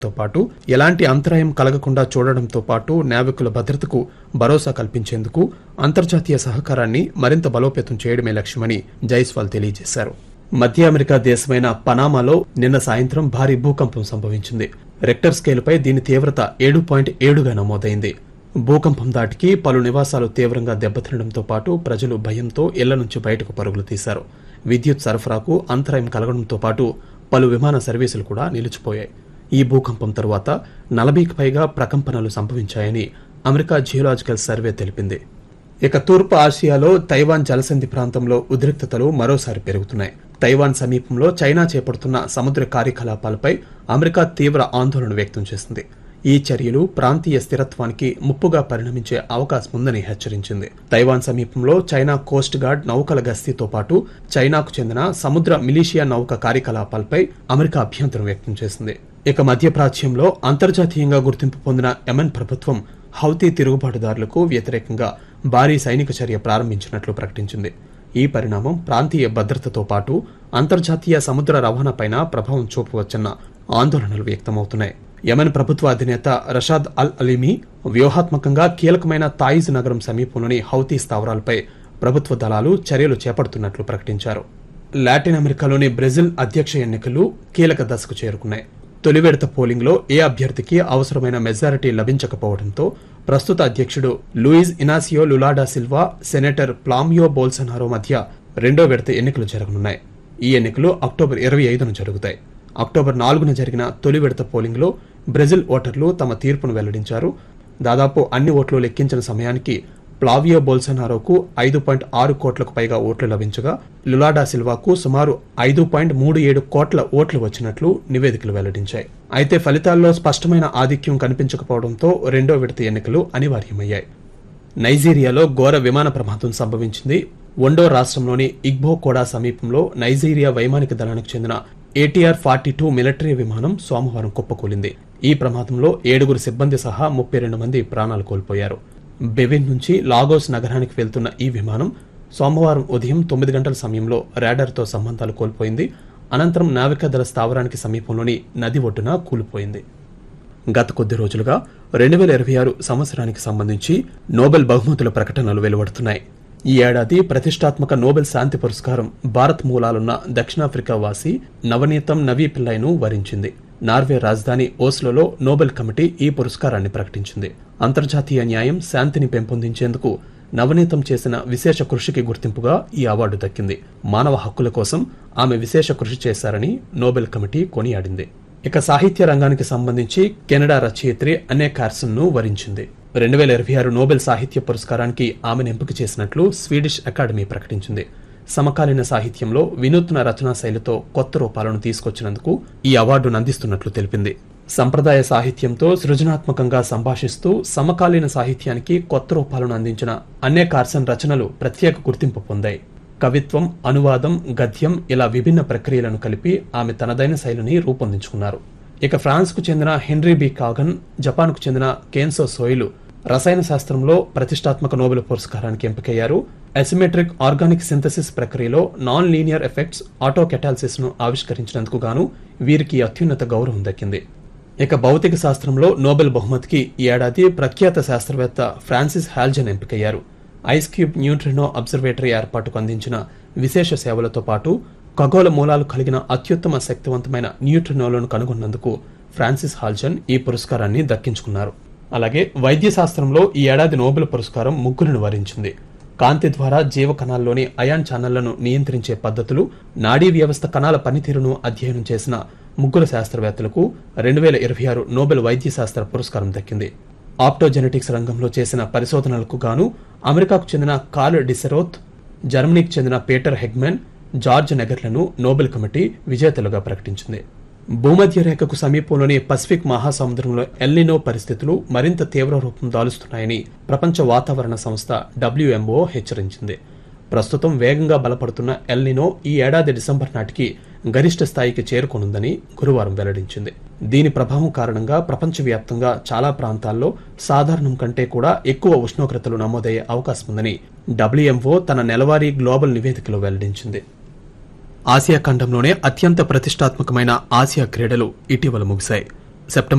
తో పాటు ఎలాంటి అంతరాయం కలగకుండా చూడడంతో పాటు నావికుల భద్రతకు భరోసా కల్పించేందుకు అంతర్జాతీయ సహకారాన్ని మరింత బలోపేతం చేయడమే లక్ష్యమని జైస్వాల్ తెలియజేశారు మధ్య అమెరికా దేశమైన పనామాలో నిన్న సాయంత్రం భారీ భూకంపం సంభవించింది రెక్టర్ స్కేలుపై దీని తీవ్రత ఏడు పాయింట్ ఏడుగా నమోదైంది భూకంపం దాటికి పలు నివాసాలు తీవ్రంగా దెబ్బతినడంతో పాటు ప్రజలు భయంతో ఇళ్ల నుంచి బయటకు పరుగులు తీశారు విద్యుత్ సరఫరాకు అంతరాయం కలగడంతో పాటు పలు విమాన సర్వీసులు కూడా నిలిచిపోయాయి ఈ భూకంపం తరువాత నలభైకి పైగా ప్రకంపనలు సంభవించాయని అమెరికా జియోలాజికల్ సర్వే తెలిపింది ఇక తూర్పు ఆసియాలో తైవాన్ జలసంధి ప్రాంతంలో ఉద్రిక్తతలు మరోసారి పెరుగుతున్నాయి తైవాన్ సమీపంలో చైనా చేపడుతున్న సముద్ర కార్యకలాపాలపై అమెరికా తీవ్ర ఆందోళన వ్యక్తం చేసింది ఈ చర్యలు ప్రాంతీయ స్థిరత్వానికి ముప్పుగా పరిణమించే అవకాశం ఉందని హెచ్చరించింది తైవాన్ సమీపంలో చైనా కోస్ట్ గార్డ్ నౌకల గస్తీతో పాటు చైనాకు చెందిన సముద్ర మిలీషియా నౌక కార్యకలాపాలపై అమెరికా అభ్యంతరం వ్యక్తం చేసింది ఇక మధ్యప్రాచ్యంలో అంతర్జాతీయంగా గుర్తింపు పొందిన యెమెన్ ప్రభుత్వం హౌతీ తిరుగుబాటుదారులకు వ్యతిరేకంగా భారీ సైనిక చర్య ప్రారంభించినట్లు ప్రకటించింది ఈ పరిణామం ప్రాంతీయ భద్రతతో పాటు అంతర్జాతీయ సముద్ర రవాణాపైన ప్రభావం చూపవచ్చన్న ఆందోళనలు వ్యక్తమవుతున్నాయి యెమెన్ ప్రభుత్వ అధినేత రషాద్ అల్ అలీమీ వ్యూహాత్మకంగా కీలకమైన తాయిజ్ నగరం సమీపంలోని హౌతీ స్థావరాలపై ప్రభుత్వ దళాలు చర్యలు చేపడుతున్నట్లు ప్రకటించారు లాటిన్ అమెరికాలోని బ్రెజిల్ అధ్యక్ష ఎన్నికలు కీలక దశకు చేరుకున్నాయి తొలి విడత పోలింగ్లో ఏ అభ్యర్థికి అవసరమైన మెజారిటీ లభించకపోవడంతో ప్రస్తుత అధ్యక్షుడు Luiz Inacio Lula da Silva senator Flavio Bolsonaro మధ్య రెండో విడత ఎన్నికలు జరగనున్నాయి ఈ ఎన్నికలు అక్టోబర్ ఇరవై ఐదున జరుగుతాయి అక్టోబర్ నాలుగున జరిగిన తొలి విడత పోలింగ్లో బ్రెజిల్ ఓటర్లు తమ తీర్పును వెల్లడించారు దాదాపు అన్ని ఓట్లు లెక్కించిన సమయానికి ప్లావియో బోల్సనారోకు ఐదు పాయింట్ ఆరు కోట్లకు పైగా ఓట్లు లభించగా లులాడా సిల్వాకు సుమారు ఐదు పాయింట్ మూడు ఏడు కోట్ల ఓట్లు వచ్చినట్లు నివేదికలు వెల్లడించాయి అయితే ఫలితాల్లో స్పష్టమైన ఆధిక్యం కనిపించకపోవడంతో రెండో విడత ఎన్నికలు అనివార్యమయ్యాయి నైజీరియాలో ఘోర విమాన ప్రమాదం సంభవించింది ఒండో రాష్ట్రంలోని ఇగ్బోకోడా సమీపంలో నైజీరియా వైమానిక దళానికి చెందిన ఏటీఆర్ ఫార్టీ టూ మిలిటరీ విమానం సోమవారం కుప్పకూలింది ఈ ప్రమాదంలో ఏడుగురు సిబ్బంది సహా ముప్పై రెండు మంది ప్రాణాలు కోల్పోయారు బెవిన్ నుంచి లాగోస్ నగరానికి వెళ్తున్న ఈ విమానం సోమవారం ఉదయం తొమ్మిది గంటల సమయంలో తో సంబంధాలు కోల్పోయింది అనంతరం నావికాదళ స్థావరానికి సమీపంలోని నది ఒడ్డున కూలిపోయింది గత కొద్ది రోజులుగా రెండు వేల ఇరవై ఆరు సంవత్సరానికి సంబంధించి నోబెల్ బహుమతుల ప్రకటనలు వెలువడుతున్నాయి ఈ ఏడాది ప్రతిష్టాత్మక నోబెల్ శాంతి పురస్కారం భారత్ మూలాలున్న దక్షిణాఫ్రికా వాసి నవనీతం నవీ పిల్లైను వరించింది నార్వే రాజధాని ఓస్లోలో నోబెల్ కమిటీ ఈ పురస్కారాన్ని ప్రకటించింది అంతర్జాతీయ న్యాయం శాంతిని పెంపొందించేందుకు నవనీతం చేసిన విశేష కృషికి గుర్తింపుగా ఈ అవార్డు దక్కింది మానవ హక్కుల కోసం ఆమె విశేష కృషి చేశారని నోబెల్ కమిటీ కొనియాడింది ఇక సాహిత్య రంగానికి సంబంధించి కెనడా రచయిత్రి అనే కార్సన్ ను వరించింది రెండు వేల ఇరవై ఆరు నోబెల్ సాహిత్య పురస్కారానికి ఆమెను ఎంపిక చేసినట్లు స్వీడిష్ అకాడమీ ప్రకటించింది సమకాలీన సాహిత్యంలో వినూత్న రచనా శైలితో కొత్త రూపాలను తీసుకొచ్చినందుకు ఈ అవార్డును అందిస్తున్నట్లు తెలిపింది సంప్రదాయ సాహిత్యంతో సృజనాత్మకంగా సంభాషిస్తూ సమకాలీన సాహిత్యానికి కొత్త రూపాలను అందించిన అన్నే కార్సన్ రచనలు ప్రత్యేక గుర్తింపు పొందాయి కవిత్వం అనువాదం గద్యం ఇలా విభిన్న ప్రక్రియలను కలిపి ఆమె తనదైన శైలిని రూపొందించుకున్నారు ఇక ఫ్రాన్స్ కు చెందిన హెన్రీ బి కాగన్ జపాన్ కు చెందిన కేన్సో సోయిలు రసాయన శాస్త్రంలో ప్రతిష్టాత్మక నోబెల్ పురస్కారానికి ఎంపికయ్యారు అసిమెట్రిక్ ఆర్గానిక్ సింథసిస్ ప్రక్రియలో non linear effects autocatalysis ను ఆవిష్కరించినందుకు గాను వీరికి అత్యున్నత గౌరవం దక్కింది ఇక భౌతిక శాస్త్రంలో నోబెల్ బహుమతికి ఈ ఏడాది ప్రఖ్యాత శాస్త్రవేత్త ఫ్రాన్సిస్ హాల్జన్ ఎంపికయ్యారు ఐస్ క్యూబ్ న్యూట్రినో అబ్జర్వేటరీ ఏర్పాటుకు అందించిన విశేష సేవలతో పాటు ఖగోళ మూలాలు కలిగిన అత్యుత్తమ శక్తివంతమైన న్యూట్రినోలను కనుగొన్నందుకు ఫ్రాన్సిస్ హాల్జన్ ఈ పురస్కారాన్ని దక్కించుకున్నారు అలాగే వైద్య శాస్త్రంలో ఈ ఏడాది నోబెల్ పురస్కారం ముగ్గురును వరించింది కాంతి ద్వారా జీవ కణాల్లోని అయాన్ ఛానళ్లను నియంత్రించే పద్ధతులు నాడీ వ్యవస్థ కణాల పనితీరును అధ్యయనం చేసిన ముగ్గురు శాస్త్రవేత్తలకు రెండు వేల ఇరవై ఆరు నోబెల్ వైద్య శాస్త్ర పురస్కారం దక్కింది ఆప్టోజెనెటిక్స్ రంగంలో చేసిన పరిశోధనలకు గాను అమెరికాకు చెందిన కార్ల్ డిసెరోత్ జర్మనీకి చెందిన పీటర్ హెగ్మెన్ జార్జ్ నెగర్లను నోబెల్ కమిటీ విజేతలుగా ప్రకటించింది భూమధ్య రేఖకు సమీపంలోని పసిఫిక్ మహాసముద్రంలో ఎల్నినో పరిస్థితులు మరింత తీవ్ర రూపం దాలుస్తున్నాయని ప్రపంచ వాతావరణ సంస్థ డబ్ల్యూఎంఓ హెచ్చరించింది ప్రస్తుతం వేగంగా బలపడుతున్న ఎల్నినో ఈ ఏడాది డిసెంబర్ నాటికి గరిష్ట స్థాయికి చేరుకోనుందని గురువారం వెల్లడించింది దీని ప్రభావం కారణంగా ప్రపంచవ్యాప్తంగా చాలా ప్రాంతాల్లో సాధారణం కంటే కూడా ఎక్కువ ఉష్ణోగ్రతలు నమోదయ్యే అవకాశం ఉందని డబ్ల్యూఎంఓ తన నెలవారీ గ్లోబల్ నివేదికలో వెల్లడించింది ఆసియా ఖండంలోనే అత్యంత ప్రతిష్టాత్మకమైన ఆసియా క్రీడలు ఇటీవల ముగిశాయి సెప్టెంబర్